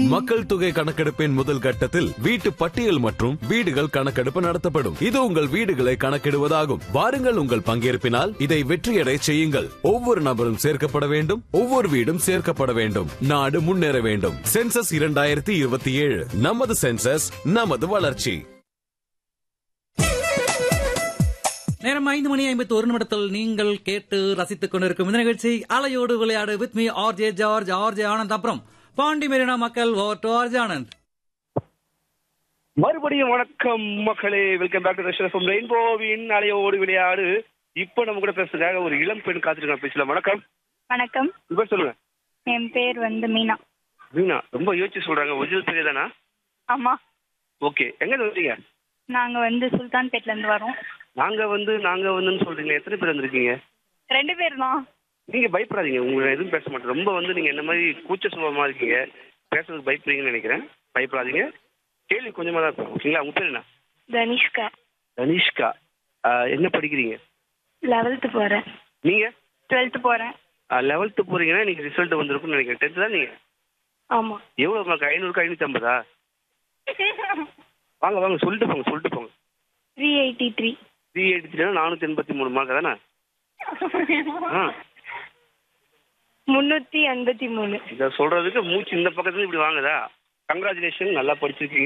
மக்கள் தொகை கணக்கெடுப்பின் முதல் கட்டத்தில் வீட்டு பட்டியல் மற்றும் வீடுகள் கணக்கெடுப்பு நடத்தப்படும் இது உங்கள் வீடுகளை கணக்கிடுவதாகும் வாருங்கள் உங்கள் பங்கேற்பினால் இதை வெற்றியடை செய்யுங்கள் ஒவ்வொரு நபரும் சேர்க்கப்பட வேண்டும் ஒவ்வொரு வீடும் சேர்க்கப்பட வேண்டும் நாடு முன்னேற வேண்டும் சென்சஸ் இரண்டாயிரத்தி இருபத்தி ஏழு நமது சென்சஸ் நமது வளர்ச்சி நேரம் ஐந்து மணி ஐம்பத்தி ஒரு நிமிடத்தில் நீங்கள் கேட்டு ரசித்துக் கொண்டிருக்கும் இந்த நிகழ்ச்சி அலையோடு விளையாடு with me R J George R J Anand அப்புறம் பாண்டி மெரினா மக்கள் over to R J Anand மறுபடியும் வணக்கம் மக்களே வெல்கம் பேக் டு ரஷ்யம் ரெயின்போவின் அலையோடு விளையாடு இப்போ நம்ம கூட பேசுறதுக்காக ஒரு இளம் பெண் காத்துருக்காங்க பேசலாம் வணக்கம் வணக்கம் இப்ப சொல்லுங்க என் பேர் வந்து மீனா வீணா ரொம்ப யோசிச்சு சொல்றாங்க ஒரிஜினல் பேர் தானா ஆமா ஓகே எங்க இருந்து வந்தீங்க நாங்க வந்து சுல்தான்பேட்ல இருந்து வரோம் நாங்க வந்து நாங்க வந்துன்னு சொல்றீங்க எத்தனை பேர் வந்திருக்கீங்க ரெண்டு பேர் தான் நீங்க பயப்படாதீங்க உங்களை எதுவும் பேச மாட்டேன் ரொம்ப வந்து நீங்க என்ன மாதிரி கூச்ச சுபமா இருக்கீங்க பேசுறதுக்கு பயப்படுறீங்கன்னு நினைக்கிறேன் பயப்படாதீங்க கேள்வி கொஞ்சமா தான் இருக்கும் ஓகேங்களா உங்க பேர் என்ன தனிஷ்கா தனிஷ்கா ஆஹ், என்ன படிக்கிறீங்க லெவல்த்து போறேன் நீங்க டுவெல்த்து போறேன் லெவல்த்து போறீங்கன்னா நீங்க ரிசல்ட் வந்திருக்கும்னு நினைக்கிறேன் டென்த் தான் நீங்க ஆமா எவ்வளவு மார்க் ஐநூறுக்கு ஐநூத்தி ஐம்பதா வாங்க வாங்க சொல்லிட்டு போங்க சொல்லிட்டு போங்க three eighty three three eighty three நானூத்தி எண்பத்தி மூணு மார்க் தானே ஆ முன்னூத்தி எண்பத்தி மூணு இதை சொல்றதுக்கு மூச்சு இந்த பக்கத்துல இப்படி வாங்குதா கங்க்ராச்சுலேஷன் நல்லா படிச்சிருக்கீங்க